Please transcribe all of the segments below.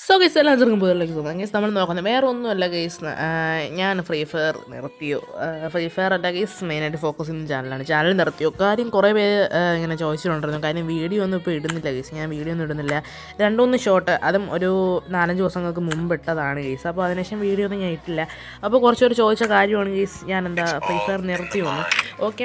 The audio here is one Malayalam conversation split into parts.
സോ ഗൈസ് എല്ലാം ചെറുക്കും പോയതിലേക്ക് തോന്നാം ഗൈസ് നമ്മൾ നോക്കുന്നത് വേറെ ഒന്നുമല്ല ഗൈസ് ഞാൻ ഫ്രീ ഫയർ നിർത്തിയോ ഫ്രീ ഫയർ അല്ല ഗൈസ് മെയിനായിട്ട് ഫോക്കസ് ചെയ്യുന്ന ചാനലാണ് ചാനൽ നിർത്തിയോ കാര്യം കുറേ പേര് ആ, ഇങ്ങനെ ചോദിച്ചിട്ടുണ്ടായിരുന്നു കാര്യം വീഡിയോ ഒന്നും ഇപ്പോൾ ഇടുന്നില്ല ഗൈസ് ഞാൻ വീഡിയോ ഒന്നും ഇടുന്നില്ല രണ്ടുമൂന്ന് ഷോട്ട് അതും ഒരു നാലഞ്ച് ദിവസങ്ങൾക്ക് മുമ്പ് ഇട്ടതാണ് ഗൈസ് അപ്പോൾ അതിനുശേഷം വീഡിയോ ഒന്നും ഞാൻ ഇട്ടില്ല അപ്പോൾ കുറച്ചുപേർ ചോദിച്ച കാര്യമാണ് ഗൈസ് ഞാൻ എന്താ ഫ്രീ ഫയർ നിർത്തിയോന്ന് ഓക്കെ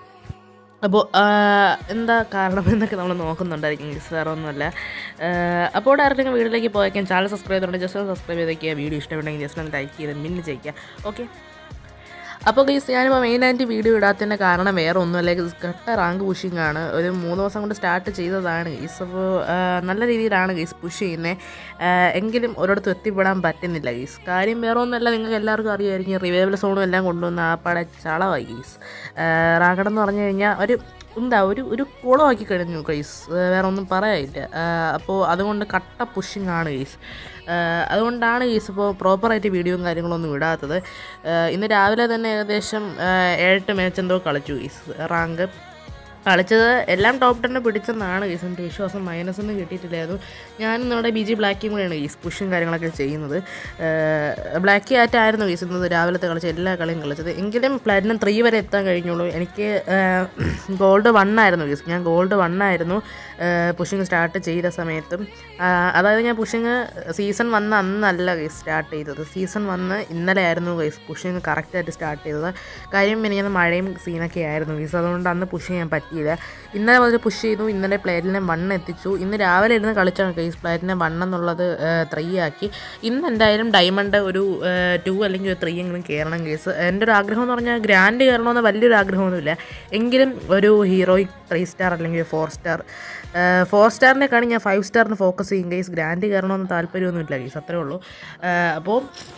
അപ്പോൾ എന്താ കാരണം എന്നൊക്കെ നമ്മൾ നോക്കുന്നുണ്ടായിരിക്കും ഗൈസ് വേറെ ഒന്നുമല്ല അപ്പോൾ ഡയറക്റ്റ് വീഡിയോയിലേക്ക് പോയേക്കാം ചാനൽ സബ്സ്ക്രൈബ് ചെയ്തിട്ടുണ്ട് ജസ്റ്റ് സബ്സ്ക്രൈബ് ചെയ്തേക്കുക വീഡിയോ ഇഷ്ടപ്പെട്ടെങ്കിൽ ജസ്റ്റ് ഒന്ന് ലൈക്ക് ചെയ്ത് മിന്ന് ചെയ്യിക്കുക ഓക്കെ അപ്പോൾ ഗൈസ് ഞാനിപ്പോൾ മെയിനായിട്ട് വീഡിയോ ഇടാത്തതിൻ്റെ കാരണം വേറെ ഒന്നുമല്ല ഗൈസ് കട്ട റാങ്ക് പുഷിംഗ് ആണ് ഒരു മൂന്ന് ദിവസം കൊണ്ട് സ്റ്റാർട്ട് ചെയ്തതാണ് ഗൈസ് അപ്പോൾ നല്ല രീതിയിലാണ് ഗൈസ് പുഷ് ചെയ്യുന്നത് എങ്കിലും ഒരിടത്തും എത്തിപ്പെടാൻ പറ്റുന്നില്ല ഗൈസ് കാര്യം വേറെ ഒന്നുമല്ല നിങ്ങൾക്ക് എല്ലാവർക്കും അറിയാമായിരിക്കും റിവൈവൽ സോണും എല്ലാം കൊണ്ടുവന്ന് ആ പട ചളവായി ഗൈസ് റാങ്കഡ് എന്ന് പറഞ്ഞു കഴിഞ്ഞാൽ ഒരു എന്താ ഒരു ഒരു കുളമാക്കി കഴിഞ്ഞു ഗൈസ് വേറെ ഒന്നും പറയാനില്ല അപ്പോൾ അതുകൊണ്ട് കട്ട പുഷിംഗ് ആണ് ഗൈസ് അതുകൊണ്ടാണ് ഗൈസ് ഇപ്പോൾ പ്രോപ്പറായിട്ട് വീഡിയോയും കാര്യങ്ങളൊന്നും ഇടാത്തത് ആ, ഇന്ന് രാവിലെ തന്നെ ഏകദേശം ആ, ഏഴെട്ട് മാച്ച് എന്തോ കളിച്ചു ഗൈസ് റാങ്ക് കളിച്ചത് എല്ലാം ടോപ്പ് ടെന്നെ പിടിച്ചെന്നാണ് ഗീസ് എൻ്റെ വിശ്വാസം മൈനസ് ഒന്നും കിട്ടിയിട്ടില്ലായിരുന്നു ഞാൻ നമ്മുടെ ബി ജി ബ്ലാക്കിയും കൂടെയാണ് ഗീസ് പുഷും കാര്യങ്ങളൊക്കെ ചെയ്യുന്നത് ബ്ലാക്കി ആയിട്ടായിരുന്നു ഗീസ് ഇന്നത് രാവിലത്തെ കളിച്ച എല്ലാ കളിയും കളിച്ചത് എങ്കിലും പ്ലാറ്റിനം ത്രീ വരെ എത്താൻ കഴിഞ്ഞുള്ളൂ എനിക്ക് ഗോൾഡ് വൺ ആയിരുന്നു ഗീസ് ഞാൻ ഗോൾഡ് വൺ ആയിരുന്നു പുഷിങ് സ്റ്റാർട്ട് ചെയ്ത സമയത്തും ആ, അതായത് ഞാൻ പുഷിങ് സീസൺ വന്ന് അന്നല്ല ഗൈസ് സ്റ്റാർട്ട് ചെയ്തത് സീസൺ വന്ന് ഇന്നലെ ആയിരുന്നു ഗൈസ് പുഷിങ് കറക്റ്റായിട്ട് സ്റ്റാർട്ട് ചെയ്തത് കാര്യം പിന്നെ ഞാൻ മഴയും സീനൊക്കെ ആയിരുന്നു ഗൈസ് അതുകൊണ്ട് അന്ന് പുഷ് ചെയ്യാൻ പറ്റിയില്ല ഇന്നലെ മുതൽ പുഷ് ചെയ്തു ഇന്നലെ പ്ലേറ്റിനെ വൺ എത്തിച്ചു ഇന്ന് രാവിലെ ഇരുന്ന് കളിച്ചാണ് ഗൈസ് പ്ലേറ്റിനെ വൺ എന്നുള്ളത് ത്രീ ആക്കി ഇന്ന് എന്തായാലും ഡയമണ്ട് ഒരു ടു അല്ലെങ്കിൽ ഒരു ത്രീ എങ്കിലും കയറണം കേസ് എൻ്റെ ഒരു ആഗ്രഹം എന്ന് പറഞ്ഞാൽ ഗ്രാൻഡ് കയറണമെന്ന് വലിയൊരു ആഗ്രഹമൊന്നുമില്ല എങ്കിലും ഒരു ഹീറോയിക് ത്രീ സ്റ്റാർ അല്ലെങ്കിൽ ഫോർ സ്റ്റാർ ഫോർ സ്റ്റാറിനെക്കാണ് ഞാൻ ഫൈവ് സ്റ്റാറിന് ഫോക്കസ് ചെയ്യും ഗൈസ് ഗ്രാൻഡ് കയറണമെന്ന് താല്പര്യമൊന്നുമില്ല ഗൈസ് അത്രേ ഉള്ളൂ അപ്പോൾ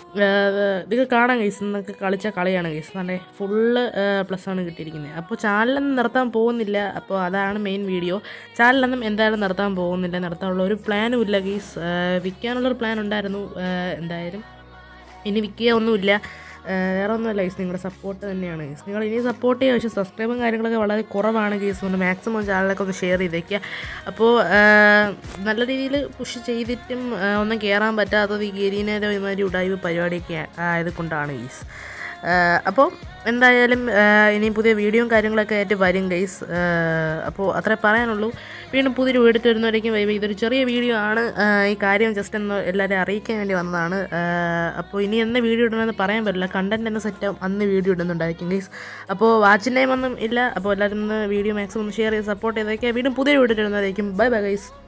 ഇത് കാണാം ഗൈസ് ഇന്നൊക്കെ കളിച്ച കളിയാണ് ഗൈസ് നല്ല ഫുള്ള് പ്ലസ് ആണ് കിട്ടിയിരിക്കുന്നത് അപ്പോൾ ചാനലൊന്നും നിർത്താൻ പോകുന്നില്ല അപ്പോൾ അതാണ് മെയിൻ വീഡിയോ ചാനലൊന്നും എന്തായാലും നിർത്താൻ പോകുന്നില്ല നിർത്താനുള്ള ഒരു പ്ലാനും ഇല്ല ഗൈസ് വിൽക്കാനുള്ളൊരു പ്ലാൻ ഉണ്ടായിരുന്നു ആ, എന്തായാലും ഇനി വിൽക്കുക ഒന്നുമില്ല ഏഹ് വേറെ ഒന്നുമല്ല ഗീസ് നിങ്ങളുടെ സപ്പോർട്ട് തന്നെയാണ് ഗീസ് നിങ്ങൾ ഇനി സപ്പോർട്ട് ചെയ്യുക പക്ഷേ സബ്സ്ക്രൈബും കാര്യങ്ങളൊക്കെ വളരെ കുറവാണ് ഗീസ് കൊണ്ട് മാക്സിമം ചാനലൊക്കെ ഒന്ന് ഷെയർ ചെയ്തേക്കുക അപ്പോൾ ഏഹ് നല്ല രീതിയിൽ പുഷ് ചെയ്തിട്ടും ഏഹ് ഒന്നും കയറാൻ പറ്റാത്തത് ഈ ഗരീനേരോ ഇമാതിരി ഉടായ്പ പരിപാടിയൊക്കെ ആയത് കൊണ്ടാണ് ഗീസ് ഏഹ് അപ്പോൾ എന്തായാലും ഏഹ് ഇനി പുതിയ വീഡിയോയും കാര്യങ്ങളൊക്കെ ആയിട്ട് വരും ഗൈസ് അപ്പോൾ അത്രേ പറയാനുള്ളൂ വീണ്ടും പുതിയൊരു വീഡിയോ വരുന്നവരേക്കും വൈബ് ഇതൊരു ചെറിയ വീഡിയോ ആണ് ഏഹ് ഈ കാര്യം ജസ്റ്റ് ഒന്ന് എല്ലാവരെയും അറിയിക്കാൻ വേണ്ടി വന്നതാണ് ഏഹ് അപ്പോൾ ഇനി എന്ന് വീഡിയോ ഇടണമെന്ന് പറയാൻ പറ്റില്ല കണ്ടൻറ് എന്ന് സെറ്റാവും അന്ന് വീഡിയോ ഇടുന്നുണ്ടായിരിക്കും ഗൈസ് അപ്പോൾ വാച്ചിങ് ടൈം ഒന്നും ഇല്ല അപ്പോൾ എല്ലാവരും ഒന്ന് വീഡിയോ മാക്സിമം ഒന്ന് ഷെയർ ചെയ്ത് സപ്പോർട്ട് ചെയ്തൊക്കെ വീണ്ടും പുതിയ വീഡിയോ ഇടുന്നതായിരിക്കും ബൈ ബൈ ഗൈസ്